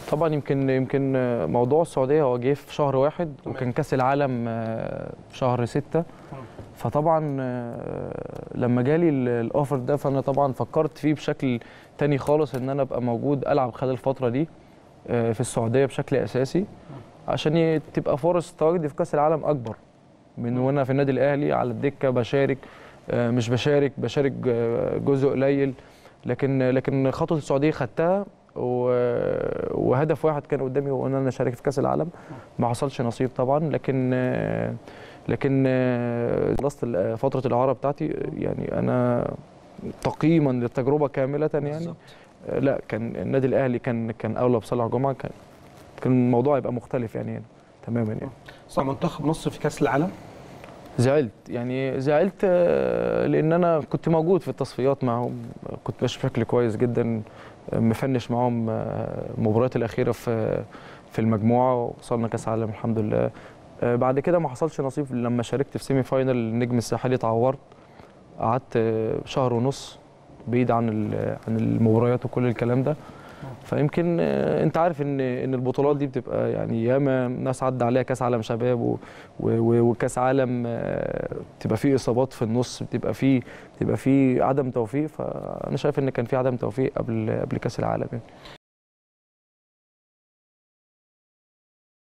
طبعا يمكن يمكن موضوع السعوديه هو جه في شهر واحد تمام. وكان كاس العالم آه، في شهر ستة فطبعا آه، لما جالي ال- الاوفر ده فانا طبعا فكرت فيه بشكل تاني خالص ان انا ابقى موجود العب خلال الفتره دي آه، في السعوديه بشكل اساسي عشان ي- تبقى فرص تواجدي في كاس العالم اكبر من وانا في النادي الاهلي على الدكه بشارك آه، مش بشارك بشارك آه، جزء قليل لكن لكن خطوه السعوديه خدتها و- وهدف واحد كان قدامي هو ان انا اشارك في كاس العالم ما حصلش نصيب طبعا لكن آه، لكن آه، خلصت ال- فتره الاعاره بتاعتي يعني انا تقييما للتجربه كامله يعني بالظبط. آه، لا كان النادي الاهلي كان كان اولى بصالح جمعه كان كان الموضوع يبقى مختلف يعني هنا تماما يعني صح منتخب مصر في كاس العالم زعلت يعني زعلت آه، لان انا كنت موجود في التصفيات معهم كنت ماشي بشكل كويس جدا آه، مفنش معاهم آه، المباريات الاخيره في في المجموعه وصلنا كاس عالم الحمد لله آه، بعد كده ما حصلش نصيب لما شاركت في سيمي فاينل النجم الساحلي اتعورت قعدت آه، شهر ونص بعيد عن ال- عن المباريات وكل الكلام ده فيمكن آه، انت عارف ان ان البطولات دي بتبقى يعني ياما ناس عدى عليها كاس عالم شباب و و- و- وكاس عالم آه، بتبقى فيه اصابات في النص بتبقى فيه بتبقى فيه عدم توفيق فانا شايف ان كان في عدم توفيق قبل قبل كاس العالم يعني